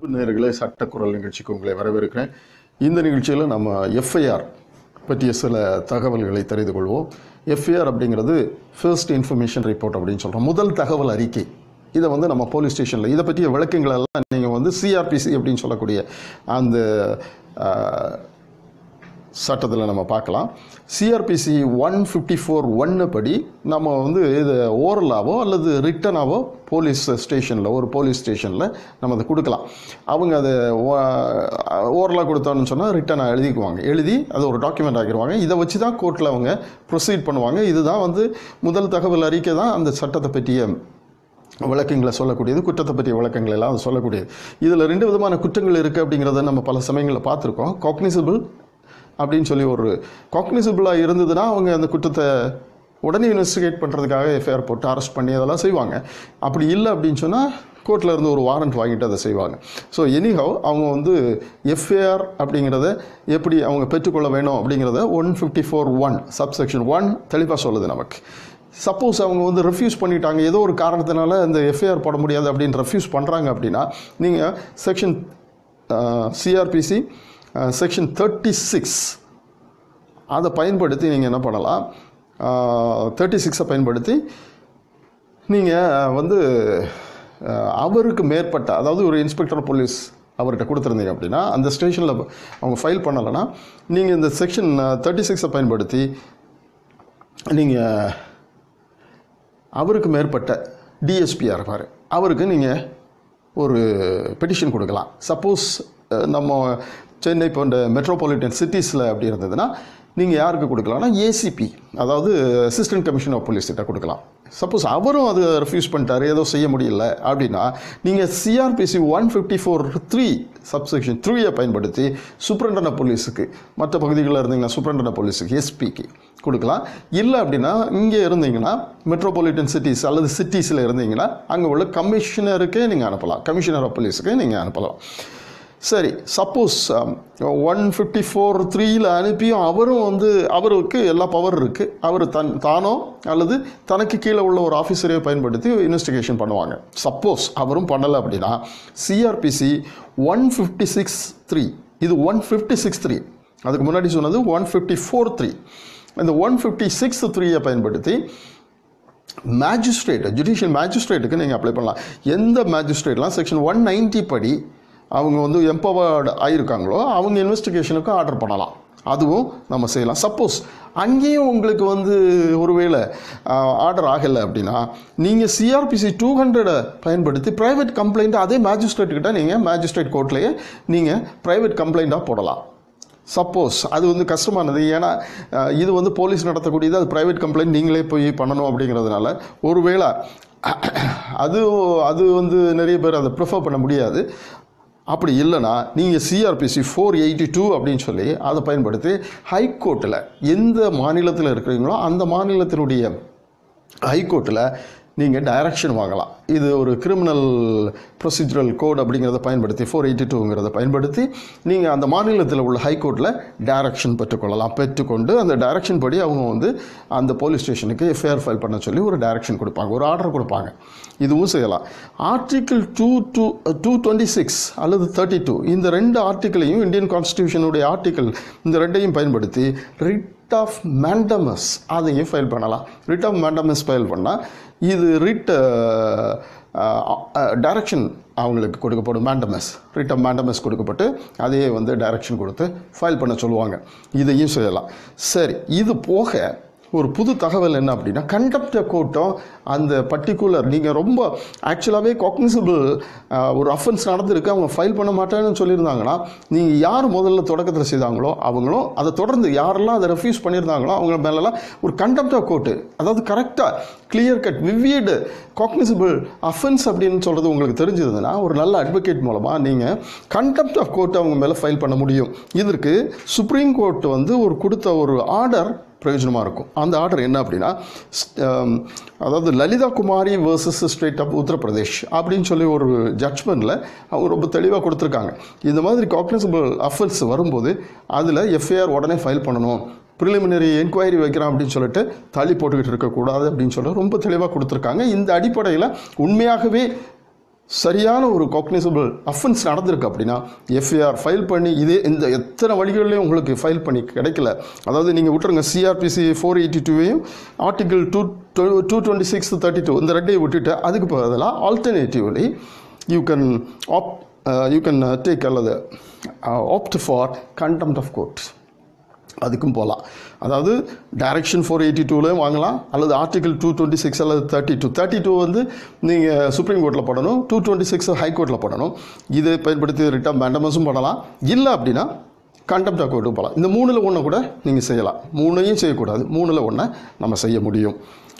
நேயர்களே சட்டக்குரல் நிகழ்ச்சிக்கு உங்களை வரவேற்கிறேன் இந்த நிகழ்ச்சியில் நம்ம எஃப்ஐஆர் பற்றிய சில தகவல்களை தெரிந்து கொள்வோம் எஃப்ஐஆர் அப்படிங்கிறது ஃபர்ஸ்ட் இன்ஃபர்மேஷன் ரிப்போர்ட் அப்படின்னு சொல்கிறோம் முதல் தகவல் அறிக்கை இதை வந்து நம்ம போலீஸ் ஸ்டேஷனில் இதை பற்றிய விளக்கங்கள் எல்லாம் நீங்கள் வந்து சிஆர்பிசி அப்படின்னு சொல்லக்கூடிய அந்த சட்டத்தில் நம்ம பார்க்கலாம் சிஆர்பிசி ஒன் ஃபிஃப்டி ஃபோர் ஒன்று படி நம்ம வந்து இது ஓரலாவோ அல்லது ரிட்டனாவோ போலீஸ் ஸ்டேஷனில் ஒரு போலீஸ் ஸ்டேஷனில் நம்ம அதை கொடுக்கலாம் அவங்க அதை ஓரலாக கொடுத்தோன்னு சொன்னால் ரிட்டனாக எழுதிக்குவாங்க எழுதி அதை ஒரு டாக்குமெண்ட் ஆக்கிடுவாங்க இதை வச்சு தான் கோர்ட்டில் அவங்க ப்ரொசீட் பண்ணுவாங்க இதுதான் வந்து முதல் தகவல் அறிக்கை தான் அந்த சட்டத்தை பற்றிய விளக்கங்களை சொல்லக்கூடியது குற்றத்தை பற்றிய விளக்கங்கள் எல்லாம் அது சொல்லக்கூடியது இதில் ரெண்டு விதமான குற்றங்கள் இருக்குது அப்படிங்கிறத நம்ம பல சமயங்களில் பார்த்துருக்கோம் காக்னிசபிள் அப்படின்னு சொல்லி ஒரு காக்னிசபிளாக இருந்ததுன்னா அவங்க அந்த குற்றத்தை உடனே இன்வெஸ்டிகேட் பண்ணுறதுக்காக எஃப்ஐஆர் போட்டு அரெஸ்ட் பண்ணி அதெல்லாம் செய்வாங்க அப்படி இல்லை அப்படின்னு சொன்னால் கோர்ட்டில் இருந்து ஒரு வாரண்ட் வாங்கிட்டு அதை செய்வாங்க ஸோ எனிஹவ் அவங்க வந்து எஃப்ஐஆர் அப்படிங்கிறத எப்படி அவங்க பெற்றுக்கொள்ள வேணும் அப்படிங்கிறத one fifty four one subsection one தெளிவாக சொல்லுது நமக்கு சப்போஸ் அவங்க வந்து ரெஃப்யூஸ் பண்ணிட்டாங்க ஏதோ ஒரு காரணத்தினால இந்த எஃப்ஐஆர் போட முடியாது அப்படின்னு ரெஃப்யூஸ் பண்ணுறாங்க அப்படின்னா நீங்கள் section CrPC section thirty six அதை பயன்படுத்தி நீங்கள் என்ன பண்ணலாம் தேர்ட்டி சிக்ஸை பயன்படுத்தி நீங்கள் வந்து அஹ், அவருக்கு மேற்பட்ட அதாவது ஒரு இன்ஸ்பெக்டர் போலீஸ் அவர்கிட்ட கொடுத்துருந்தீங்க அப்படின்னா அந்த ஸ்டேஷனில் அவங்க ஃபைல் பண்ணலைன்னா நீங்கள் இந்த செக்ஷன் தேர்ட்டி சிக்ஸை பயன்படுத்தி நீங்கள் அவருக்கு மேற்பட்ட டிஎஸ்பியாக இருப்பார் அவருக்கு நீங்கள் ஒரு பெட்டிஷன் கொடுக்கலாம் சப்போஸ் நம்ம சென்னை போன்ற மெட்ரோபாலிட்டன் சிட்டிஸில் அப்படி இருந்ததுன்னா நீங்கள் யாருக்கு கொடுக்கலாம்னா ஏசிபி அதாவது அசிஸ்டன்ட் கமிஷனர் ஆஃப் போலீஸ் கிட்ட கொடுக்கலாம் சப்போஸ் அவரும் அது ரெஃப்யூஸ் பண்ணிட்டாரு ஏதோ செய்ய முடியல அப்படின்னா நீங்கள் CrPC one fifty four three subsection த்ரீயை பயன்படுத்தி சூப்பரண்டன போலீஸுக்கு மற்ற பகுதிகளில் இருந்தீங்கன்னா சூப்பரண்டன போலீஸுக்கு எஸ்பிக்கு கொடுக்கலாம் இல்லை அப்படின்னா இங்கே இருந்தீங்கன்னா மெட்ரோபாலிட்டன் சிட்டிஸ் அல்லது சிட்டிஸில் இருந்தீங்கன்னா அங்கே உள்ள கமிஷனருக்கே நீங்கள் அனுப்பலாம் கமிஷனர் ஆஃப் போலீஸுக்கு நீங்கள் அனுப்பலாம் சரி சப்போஸ் ஒன் ஃபிஃப்டி ஃபோர் த்ரீயில் அனுப்பியும் அவரும் வந்து அவருக்கு எல்லா பவர் இருக்குது அவர் தன் தானோ அல்லது தனக்கு கீழே உள்ள ஒரு ஆஃபீஸரையோ பயன்படுத்தி இன்வெஸ்டிகேஷன் பண்ணுவாங்க சப்போஸ் அவரும் பண்ணலை அப்படின்னா CrPC one fifty six three இது ஒன் ஃபிஃப்டி சிக்ஸ் த்ரீ அதுக்கு முன்னாடி சொன்னது ஒன் ஃபிஃப்டி ஃபோர் த்ரீ இந்த ஒன் ஃபிஃப்டி சிக்ஸ் த்ரீயை பயன்படுத்தி மேஜிஸ்ட்ரேட் ஜுடிஷியல் மேஜிஸ்ட்ரேட்டுக்கு நீங்கள் அப்ளை பண்ணலாம் எந்த மேஜிஸ்ட்ரேட்லாம் செக்ஷன் ஒன் நைன்ட்டி படி அவங்க வந்து எம்பவர்டு ஆயிருக்காங்களோ அவங்க இன்வெஸ்டிகேஷனுக்கு ஆர்டர் பண்ணலாம் அதுவும் நம்ம செய்யலாம் சப்போஸ் அங்கேயும் உங்களுக்கு வந்து ஒருவேளை ஆர்டர் ஆகலை அப்படின்னா நீங்கள் சிஆர்பிசி டூ ஹண்ட்ரடை பயன்படுத்தி ப்ரைவேட் கம்ப்ளைண்ட் அதே மேஜிஸ்ட்ரேட்டுக்கிட்ட நீங்கள் மேஜிஸ்ட்ரேட் கோர்ட்லேயே நீங்கள் ப்ரைவேட் கம்ப்ளைண்ட்டாக போடலாம் சப்போஸ் அது வந்து கஷ்டமானது ஏன்னா அஹ், இது வந்து போலீஸ் நடத்தக்கூடியது அது ப்ரைவேட் கம்ப்ளைண்ட் நீங்களே போய் பண்ணணும் அப்படிங்கிறதுனால ஒருவேளை அது அது வந்து நிறைய பேர் அதை ப்ரிஃபர் பண்ண முடியாது அப்படி இல்லைன்னா நீங்கள் சிஆர்பிசி ஃபோர் எயிட்டி டூ அப்படின்னு சொல்லி அதை பயன்படுத்தி ஹைகோர்ட்டில் எந்த மாநிலத்தில் இருக்கிறீங்களோ அந்த மாநிலத்தினுடைய ஹைகோர்ட்டில் நீங்கள் டைரக்ஷன் வாங்கலாம் இது ஒரு கிரிமினல் ப்ரொசீஜரல் கோட் அப்படிங்கிறத பயன்படுத்தி ஃபோர் எயிட்டி டூங்கிறத பயன்படுத்தி நீங்கள் அந்த மாநிலத்தில் உள்ள ஹைகோர்ட்டில் டைரக்ஷன் பெற்றுக்கொள்ளலாம் பெற்றுக்கொண்டு அந்த டைரக்ஷன் படி அவங்க வந்து அந்த போலீஸ் ஸ்டேஷனுக்கு எஃப்ஐஆர் ஃபைல் பண்ண சொல்லி ஒரு டைரக்ஷன் கொடுப்பாங்க ஒரு ஆர்டர் கொடுப்பாங்க இதுவும் செய்யலாம் article two two two twenty six அல்லது தேர்ட்டி டூ இந்த ரெண்டு ஆர்டிக்கிளையும் இந்தியன் கான்ஸ்டியூஷனுடைய ஆர்டிக்கிள் இந்த ரெண்டையும் பயன்படுத்தி ரிட் ஆஃப் மேண்டமஸ் அதையும் ஃபைல் பண்ணலாம் ரிட் ஆஃப் மேண்டமஸ் ஃபைல் பண்ணால் இது ரிட் டைரக்ஷன் அவங்களுக்கு கொடுக்கப்படும் மேண்டமஸ் ரிட் ஆஃப் மேண்டமஸ் கொடுக்கப்பட்டு அதையே வந்து டைரக்ஷன் கொடுத்து ஃபைல் பண்ண சொல்லுவாங்க இதையும் செய்யலாம் சரி இது போக ஒரு புது தகவல் என்ன அப்படின்னா கண்டப்ட கோர்ட்டும் அந்த பர்டிகுலர் நீங்கள் ரொம்ப ஆக்சுவலாகவே காக்னிசபிள் ஒரு அஃபென்ஸ் நடந்திருக்கு அவங்க ஃபைல் பண்ண மாட்டேன்னு சொல்லியிருந்தாங்கன்னா நீங்கள் யார் முதல்ல தொடக்கத்தில் செய்தாங்களோ அவங்களும் அதை தொடர்ந்து யாரெல்லாம் அதை ரெஃப்யூஸ் பண்ணியிருந்தாங்களோ அவங்க மேலெல்லாம் ஒரு கண்டப்ட் ஆஃப் கோர்ட்டு அதாவது கரெக்டாக கிளியர் கட் விவியடு காக்னிசபிள் அஃபென்ஸ் அப்படின்னு சொல்கிறது உங்களுக்கு தெரிஞ்சதுன்னா ஒரு நல்ல அட்வொகேட் மூலமாக நீங்கள் கண்டப்ட் ஆஃப் கோர்ட் அவங்க மேலே ஃபைல் பண்ண முடியும் இதற்கு சுப்ரீம் கோர்ட் வந்து ஒரு கொடுத்த ஒரு ஆர்டர் பிரயோஜனமாக இருக்கும் அந்த ஆர்டர் என்ன அப்படின்னா ஸ்- ஆம், அதாவது Lalita Kumari versus state of Uttar Pradesh அப்படின்னு சொல்லி ஒரு ஜட்ஜ்மெண்ட்டில் அவங்க ரொம்ப தெளிவாக கொடுத்துருக்காங்க இந்த மாதிரி காக்னிசபிள் அஃபென்ஸ் வரும்போது அதில் எஃப்ஐஆர் உடனே ஃபைல் பண்ணணும் ப்ரிலிமினரி என்கொயரி வைக்கிறான் அப்படின்னு சொல்லிட்டு தள்ளி போட்டுக்கிட்டு இருக்கக்கூடாது அப்படின்னு சொல்லி ரொம்ப தெளிவாக கொடுத்துருக்காங்க இந்த அடிப்படையில் உண்மையாகவே சரியான ஒரு காக்னிசபிள் அஃபென்ஸ் நடந்திருக்கு அப்படின்னா எஃப்ஐஆர் ஃபைல் பண்ணி இதே இந்த எத்தனை வழிகள்லையும் உங்களுக்கு ஃபைல் பண்ணி கிடைக்கல அதாவது நீங்கள் விட்டுருங்க சிஆர்பிசி ஃபோர் எயிட்டி டூவையும் article two two twenty six thirty two இந்த ரெண்டையும் விட்டுட்டு அதுக்கு பதிலாக alternatively you can opt you can take அல்லது opt for contempt of court அதுக்கும் போகலாம் அதாவது டைரக்ஷன் ஃபோர் எயிட்டி டூலையும் வாங்கலாம் அல்லது ஆர்டிகல் டூ டுவெண்ட்டி சிக்ஸ் அல்லது தேர்ட்டி டூ தேர்ட்டி டூ வந்து நீங்கள் சுப்ரீம் கோர்ட்டில் போடணும் டூ டுவெண்ட்டி சிக்ஸ் ஹைகோர்ட்டில் போடணும் இதை பயன்படுத்தி ரிட்டம் மேண்டமஸும் பண்ணலாம் இல்லை அப்படின்னா கண்டெம்ட் ஆஃப் கோர்ட்டுக்கு போகலாம் இந்த மூணில் ஒன்று கூட நீங்கள் செய்யலாம் மூணையும் செய்யக்கூடாது மூணில் ஒன்றை நம்ம செய்ய முடியும்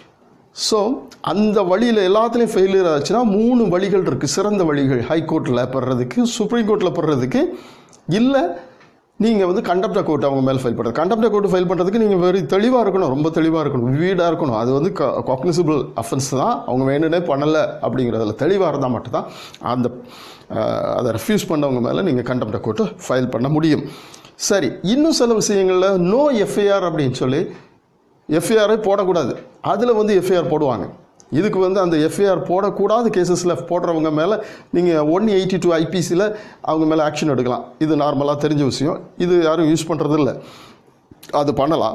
ஸோ அந்த வழியில் எல்லாத்துலேயும் ஃபெயிலியர் ஆச்சுன்னா மூணு வழிகள் இருக்குது சிறந்த வழிகள் ஹைகோர்ட்டில் பெறதுக்கு சுப்ரீம் கோர்ட்டில் பெறதுக்கு இல்லை நீங்கள் வந்து கண்டப்ட கோர்ட் அவங்க மேலே ஃபைல் பண்ணுறது கண்டப்ட கோர்ட் ஃபைல் பண்ணுறதுக்கு நீங்கள் வெரி தெளிவாக இருக்கணும் ரொம்ப தெளிவாக இருக்கணும் வீடாக இருக்கணும் அது வந்து காக்னிசிபிள் அஃபென்ஸ் தான் அவங்க வேணுனே பண்ணலை அப்படிங்கிறதுல தெளிவாக இருந்தால் மட்டும்தான் அந்த அஹ், அதை ரெஃப்யூஸ் பண்ணவங்க மேலே நீங்கள் கண்டப்ட கோர்ட்டு ஃபைல் பண்ண முடியும் சரி இன்னும் சில விஷயங்களில் நோ எஃப்ஐஆர் அப்படின்னு சொல்லி எஃப்ஐஆரை போடக்கூடாது அதில் வந்து எஃப்ஐஆர் போடுவாங்க இதுக்கு வந்து அந்த எஃப்ஐஆர் போடக்கூடாத கேசஸில் போடுறவங்க மேலே நீங்கள் ஒன் எயிட்டி டூ ஐபிசியில் அவங்க மேலே ஆக்ஷன் எடுக்கலாம் இது நார்மலாக தெரிஞ்ச விஷயம் இது யாரும் யூஸ் பண்ணுறது இல்லை அது பண்ணலாம்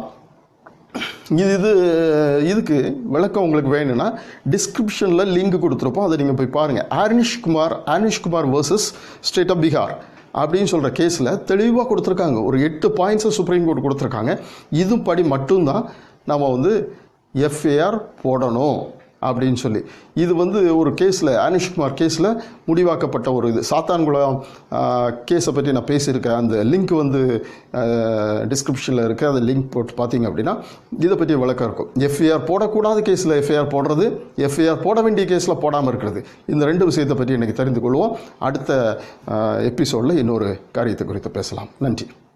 இது இது இதுக்கு விளக்கம் உங்களுக்கு வேணும்னா டிஸ்கிரிப்ஷனில் லிங்க் கொடுத்துருப்போம் அதை நீங்கள் போய் பாருங்கள் Arnesh Kumar Arnesh Kumar versus state of Bihar அப்படின்னு சொல்கிற கேஸில் தெளிவாக கொடுத்துருக்காங்க ஒரு எட்டு பாயிண்ட்ஸை சுப்ரீம் கோர்ட் கொடுத்துருக்காங்க இது படி மட்டும்தான் நம்ம வந்து எஃப்ஐஆர் போடணும் அப்படின்னு சொல்லி இது வந்து ஒரு கேஸில் ஆனிஷ்குமார் கேஸில் முடிவாக்கப்பட்ட ஒரு இது சாத்தான்குளம் கேஸை பற்றி நான் பேசியிருக்கேன் அந்த லிங்க் வந்து டிஸ்கிரிப்ஷனில் இருக்குது அந்த லிங்க் போட்டு பார்த்தீங்க அப்படின்னா இதை பற்றி விளக்கம் இருக்கும் எஃப்ஐஆர் போடக்கூடாத கேஸில் எஃப்ஐஆர் போடுறது எஃப்ஐஆர் போட வேண்டிய கேஸில் போடாமல் இருக்கிறது இந்த ரெண்டு விஷயத்தை பற்றி எனக்கு தெரிந்து கொள்வோம் அடுத்த எபிசோடில் இன்னொரு காரியத்தை குறித்து பேசலாம் நன்றி